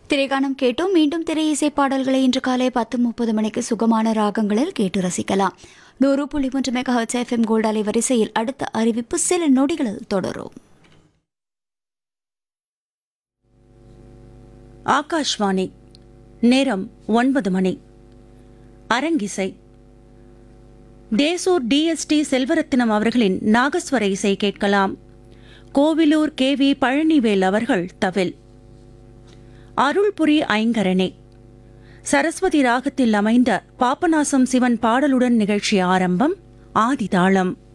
திரைகானம் கேட்டோம் மீண்டும் திரை இசை பாடல்களை இன்று காலை பத்து முப்பது மணிக்கு சுகமான ராகங்களில் கேட்டு ரசிக்கலாம் நூறு புள்ளி மூன்று மெகா எஃப்எம் கோல்ட் அலை வரிசையில் அடுத்த அறிவிப்பு சில நொடிகளில் தொடரும் ஆகாஷ்வாணி நேரம் ஒன்பது மணி அரங்கிசை தேசூர் டிஎஸ்டி செல்வரத்தினம் அவர்களின் நாகஸ்வர இசை கேட்கலாம் கோவிலூர் கே வி பழனிவேல் அவர்கள் தவில் அருள்புரி ஐங்கரனே சரஸ்வதி ராகத்தில் அமைந்த பாபநாசம் சிவன் பாடலுடன் நிகழ்ச்சி ஆரம்பம் ஆதிதாளம்